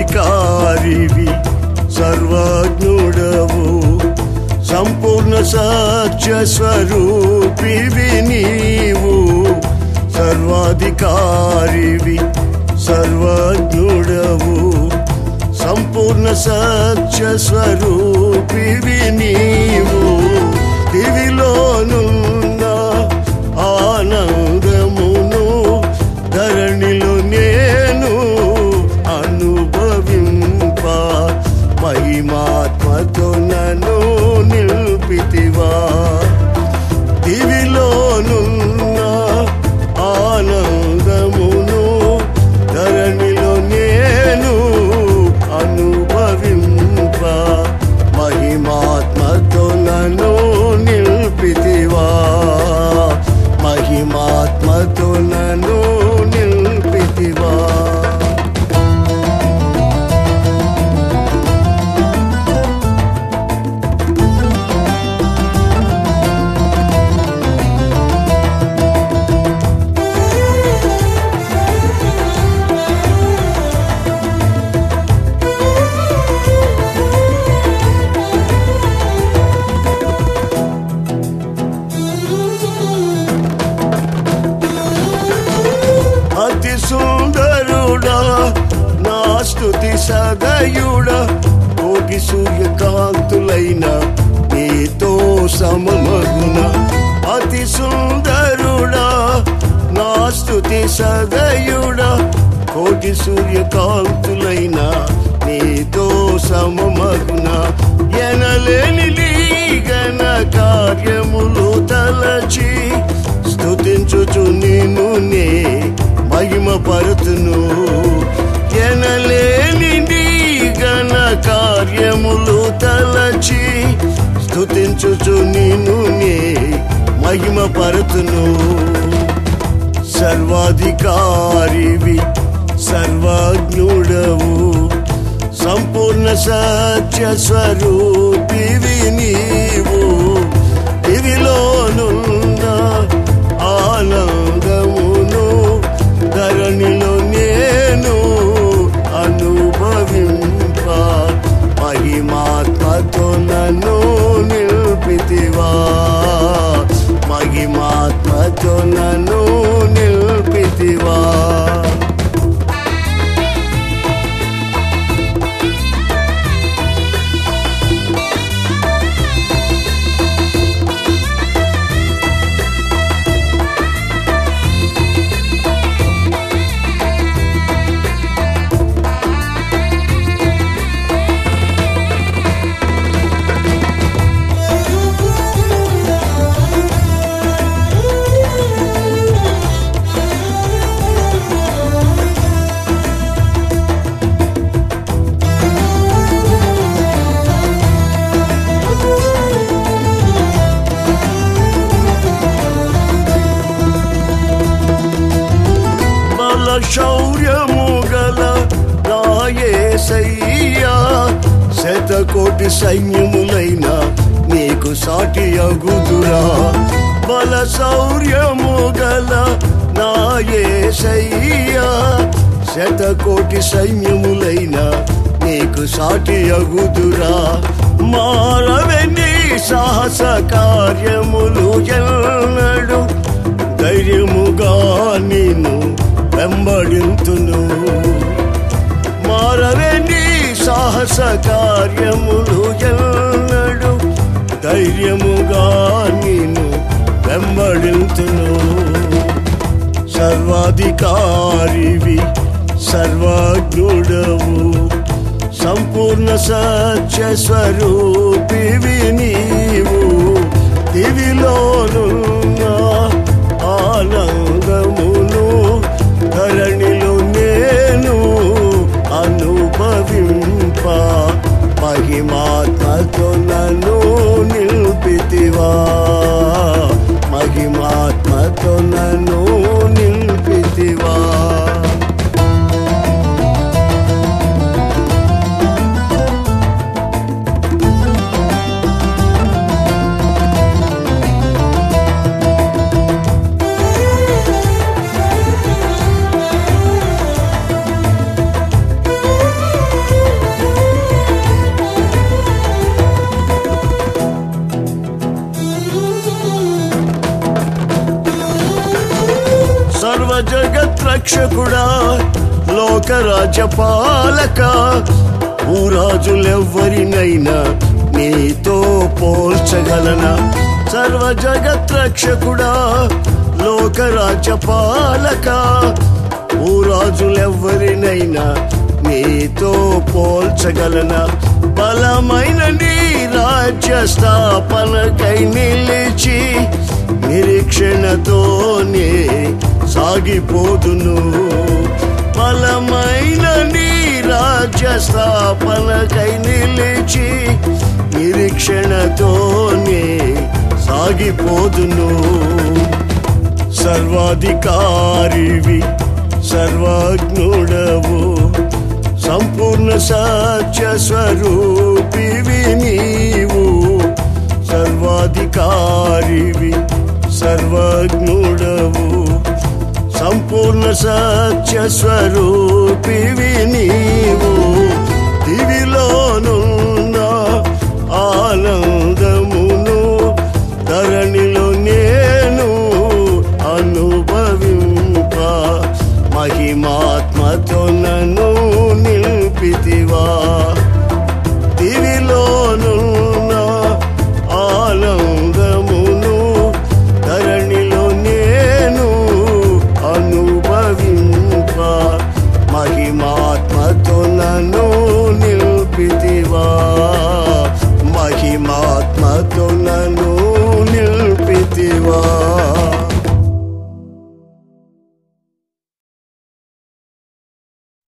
సర్వాధికారివి సర్వజ్ఞుడవు సంపూర్ణ సత్య స్వరూపివి నీవు సర్వాధికారివి సర్వజ్ఞుడవు సంపూర్ణ సత్య స్వరూపివి నీవు దివిలోనున్న ఆనందమును ధరణిలో నేను అనుభవింప మహిమాత్మతో నన్ను నిల్పితివా దివిలోనున్న ఆనందమును ధరణిలో నేను అనుభవింప మహిమాత్మతో నన్ను నిల్పితివా మహిమాత్మతో నన్ను నిల్పితివా అతి సుందరుడా నా స్తుతి సదయుడా కోటి సూర్యకాంతులైన నీతో సమమగున అతి సుందరుడా నా స్తుతి సదయుడా కోటి సూర్యకాంతులైన నీతో సమమగున ఎనలేని లీగన కార్యములు తలచి స్తుతించుచు నిన్ను నే మహిమ పరుతును ఎనలేని నీ ఘన కార్యములు తలచి స్తుతించుచు నిన్ను నే మహిమ పరుతును సర్వాధికారివి సర్వజ్ఞుడవు సంపూర్ణ సత్య స్వరూపివి నీవు ఇదిలోనున్న ఆనందమును ధరణిలో నేను అనుభవింప మహిమాత్మతో నన్ను నిల్పితివా మహిమాత్మతో నన్ను నిల్పితివా బల శౌర్యము గల నాయసయ్యా శతకోటి సైన్యములైన నీకు సాటి అగుదురా బల శౌర్యము గల నాయసయ్యా శతకోటి సైన్యములైన నీకు సాటి అగుదురా మారవెన్ని సాహస కార్యములు ఎన్నడు ధైర్యముగా నేను వెంబడింతును మారవే నీ సాహస కార్యములు ఎన్నడు ధైర్యముగా నేను వెంబడింతును సర్వాధికారివి సర్వజ్ఞుడవు సంపూర్ణ సత్య స్వరూపివి నీవు దివిలోనున్న ఆనందమును ధరణిలో నేను అనుభవింప మహిమాత్మతో నన్ను నిల్పితివా మహిమాత్మతో నన్ను నిల్పితివా జగత్ రక్షకుడా లోకరాజ్య పాలక భూరాజులెవ్వరినైనా నీతో పోల్చగలనా సర్వ జగత్ రక్షకుడా లోకరాజ్య పాలక భూరాజులెవ్వరినైనా నీతో పోల్చగలనా బలమైన నీ రాజ్య స్థాపనకై నిలిచి నిరీక్షణతోనే సాగిపోదును బలమైన నీ రాజ్య స్థాపనకై నిలిచి నిరీక్షణతోనే సాగిపోదును సర్వాధికారివి సర్వజ్ఞుడవు సంపూర్ణ సత్య స్వరూపివి నీవు సర్వాధికారివి సర్వజ్ఞుడవు సంపూర్ణ సత్య స్వరూపివి నీవు